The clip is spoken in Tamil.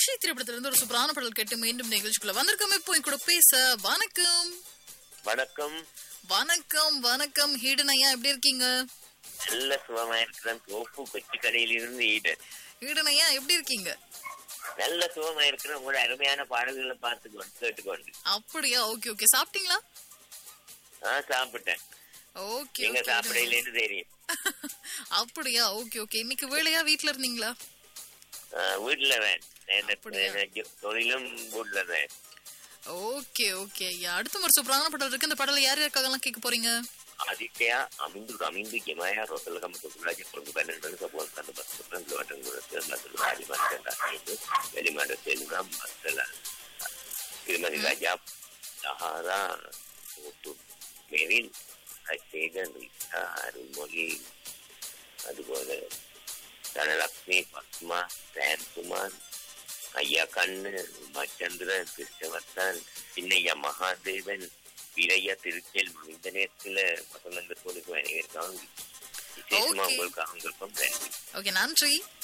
குஷி திரைப்படத்துல இருந்து ஒரு சூப்பரான பாடல் கேட்டு மீண்டும் நிகழ்ச்சிக்குள்ள வந்திருக்கோம் இப்போ என் கூட பேச வணக்கம் வணக்கம் வணக்கம் வணக்கம் ஹீடன் ஐயா எப்படி இருக்கீங்க நல்ல சுகமா இருக்கிறேன் தோப்பு கொச்சி கடையிலிருந்து ஈடு ஹீடன் ஐயா எப்படி இருக்கீங்க நல்ல சுகமா இருக்கிறேன் உங்களோட அருமையான பாடல்களை பார்த்துக்கொண்டு கேட்டுக்கொண்டு அப்படியா ஓகே ஓகே சாப்பிட்டீங்களா ஆ சாப்பிட்டேன் ஓகே நீங்க சாப்பிடலன்னு தெரியும் அப்படியா ஓகே ஓகே இன்னைக்கு வேலையா வீட்ல இருந்தீங்களா ஆ, வீட்டுல தான் அப்படியா? எனக்கு தொழிலும் வீட்டுல தான் ஓகே ஓகே ஐயா அடுத்த ஒரு சூப்பரான பாடல் இருக்கு இந்த பாடல யார் யாருக்காகலாம் கேட்க போறீங்க ஆதித்யா அமிந்து அமிந்து கிமாயா ரோசல் கம்ம தொகுலாஜி கொண்டு பன்னெண்டு சப்போஸ் கண்டு பஸ் புத்தம் கிலோமீட்டர் தூரத்தில் மற்ற ராஜி மற்ற வெளிமாட செல்வம் மற்ற திருமதி ராஜா சஹாரா முத்து மெரின் அசேகன் ரிஷா அருள்மொழி അതുപോലെ ധനലക്ഷ്മി പത്മ സാൻകുമാർ അയ്യാക്കണ്ണ് ഉമാചന്ദ്രൻ കൃഷ്ണവർദ്ധൻ പിന്നെ ஐயா மகாதேவன் வீரையா திருச்செல் இந்த நேரத்துல வசந்தங்கள் போலுக்கு அனைவருக்காகவும் விசேஷமா Okay. உங்களுக்கு அவங்களுக்கும் நன்றி ஓகே நன்றி